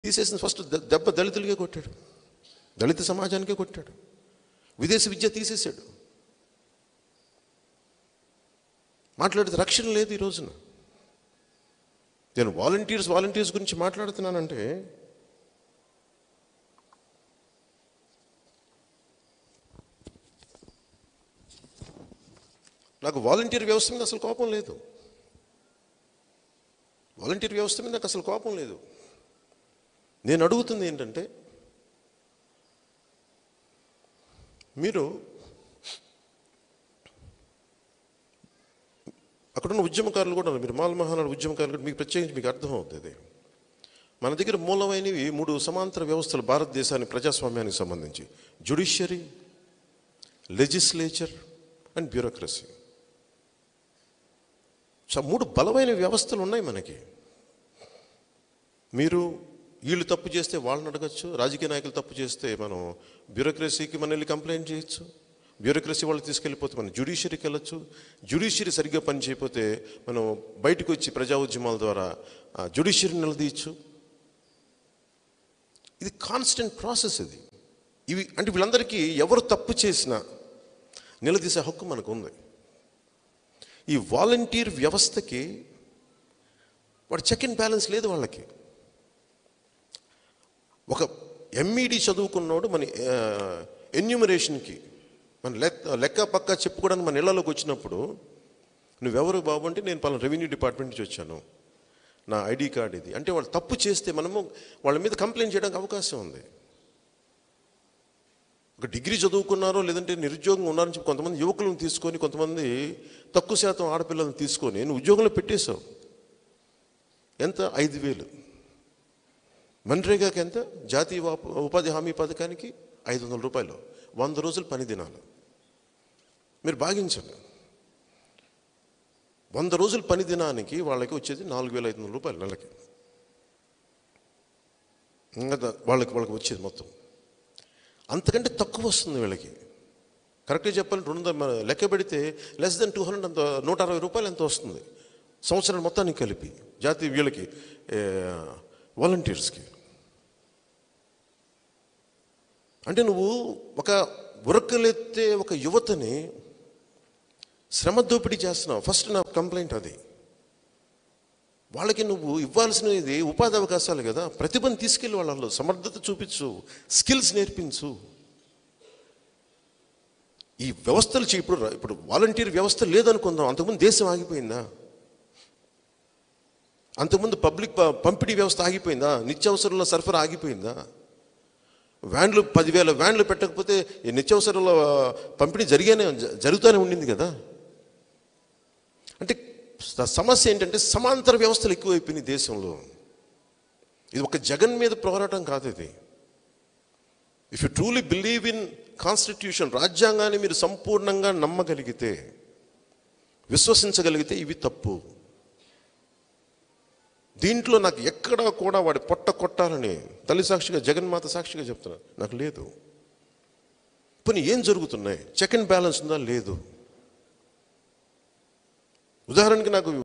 తీసేసిన first the- దెబ్బ దళితులకే కొట్టాడు దళిత సమాజానికే కొట్టాడు విదేశీ విద్య తీసేశాడు మాట్లాడితే రక్షణ లేదు ఈ రోజున నేను వాలంటీర్స్ వాలంటీర్స్ గురించి మాట్లాడుతున్నానంటే నాకు వాలంటీర్ వ్యవస్థ మీద అసలు కోపం లేదు వాలంటీర్ వ్యవస్థ మీద నాకు అసలు కోపం లేదు నేను అడుగుతుంది ఏంటంటే మీరు అక్కడున్న ఉద్యమకారులు కూడా ఉన్నారు. మీరు మాల మహానాడు ఉద్యమకారులు కూడా మీకు ప్రత్యేకించి మీకు అర్థం అవుతుంది మన దగ్గర మూలమైనవి మూడు సమాంతర వ్యవస్థలు భారతదేశానికి ప్రజాస్వామ్యానికి సంబంధించి judiciary legislature and bureaucracy so మూడు బలమైన వ్యవస్థలు ఉన్నాయి మనకి మీరు వీళ్ళు తప్పు చేస్తే వాళ్ళని అడగచ్చు రాజకీయ నాయకులు తప్పు చేస్తే మనం బ్యూరోక్రసీకి మనం వెళ్ళి కంప్లైంట్ చేయొచ్చు బ్యూరోక్రసీ వాళ్ళు తీసుకెళ్ళిపోతే మనం జ్యుడిషియరీకి వెళ్ళొచ్చు జ్యుడిషియరీ సరిగ్గా పని చేయకపోతే మనం బయటకు వచ్చి ప్రజా ఉద్యమాల ద్వారా జ్యుడిషియరీ నిలదీయచ్చు ఇది కాన్స్టెంట్ ప్రాసెస్ ఇది ఇవి అంటే వీళ్ళందరికీ ఎవరు తప్పు చేసినా నిలదీసే హక్కు మనకు ఉంది ఈ వాలంటీర్ వ్యవస్థకి వాడు చెక్ అండ్ బ్యాలెన్స్ లేదు వాళ్ళకి ఒక ఎంఈడి చదువుకున్నోడు మన ఎన్యూమరేషన్కి మన లెక్క లెక్క పక్క చెప్పుకోవడానికి మన ఇళ్లలోకి వచ్చినప్పుడు నువ్వెవరు బాబు అంటే నేను పలానా రెవెన్యూ డిపార్ట్మెంట్ నుంచి వచ్చాను నా ఐడి కార్డ్ ఇది అంటే వాళ్ళు తప్పు చేస్తే మనము వాళ్ళ మీద కంప్లైంట్ చేయడానికి అవకాశం ఉంది ఒక డిగ్రీ చదువుకున్నారో లేదంటే నిరుద్యోగం ఉన్నారని చెప్పి కొంతమంది యువకులను తీసుకొని కొంతమంది తక్కువ శాతం ఆడపిల్లలను తీసుకొని నువ్వు ఉద్యోగంలో పెట్టేశావు ఎంత ఐదు వేలు మన్రేగాకి ఎంత జాతీయ ఉప- ఉపాధి హామీ పథకానికి ఐదు వందల రూపాయలు వంద రోజులు పని దినాలు మీరు భాగించండి వంద రోజులు పని దినానికి వాళ్ళకి వచ్చేది నాలుగు వేల ఐదు వందల రూపాయలు నెలకి ఇంకా ద- వాళ్ళకి వాళ్ళకి వచ్చేది మొత్తం అంతకంటే తక్కువ వస్తుంది వీళ్ళకి కరెక్ట్గా చెప్పాలి రెండు వందల మన లెక్క పెడితే లెస్ దెన్ టూ హండ్రెడ్ అంత నూట అరవై రూపాయలు ఎంత వస్తుంది సంవత్సరం మొత్తానికి కలిపి జాతీయ వీళ్ళకి వాలంటీర్స్కి అంటే నువ్వు ఒక ఉరకలెత్తే ఒక యువతని శ్రమ దోపిడీ చేస్తున్నావు ఫస్ట్ నా కంప్లైంట్ అది వాళ్ళకి నువ్వు ఇవ్వాల్సినది ఉపాధి అవకాశాలు కదా ప్రతిభను తీసుకెళ్ళి వాళ్ళలో సమర్థత చూపించు స్కిల్స్ నేర్పించు ఈ వ్యవస్థలు చే- ఇప్పుడు ఇప్పుడు వాలంటీర్ వ్యవస్థ లేదనుకుందాం అంతకుముందు దేశం ఆగిపోయిందా అంతకుముందు పబ్లిక్ ప- పంపిణీ వ్యవస్థ ఆగిపోయిందా నిత్యావసరాల సరఫరా ఆగిపోయిందా వ్యాన్లు పదివేల వ్యాన్లు పెట్టకపోతే ఈ నిత్యావసరాల పంపిణీ జరిగానే జ- జరుగుతూనే ఉండింది కదా అంటే స- సమస్య ఏంటంటే సమాంతర వ్యవస్థలు ఎక్కువైపోయినాయి దేశంలో ఇది ఒక జగన్ మీద పోరాటం కాదు ఇది if you truly believe in constitution రాజ్యాంగాన్ని మీరు సంపూర్ణంగా నమ్మగలిగితే విశ్వసించగలిగితే ఇవి తప్పు దీంట్లో నాకు ఎక్కడా కూడా వాడి పొట్ట కొట్టాలని తల్లి సాక్షిగా జగన్మాత సాక్షిగా చెప్తున్నా నాకు లేదు పోనీ ఏం జరుగుతున్నాయి చెక్ అండ్ బ్యాలెన్స్ ఉందా లేదు ఉదాహరణకి నాకు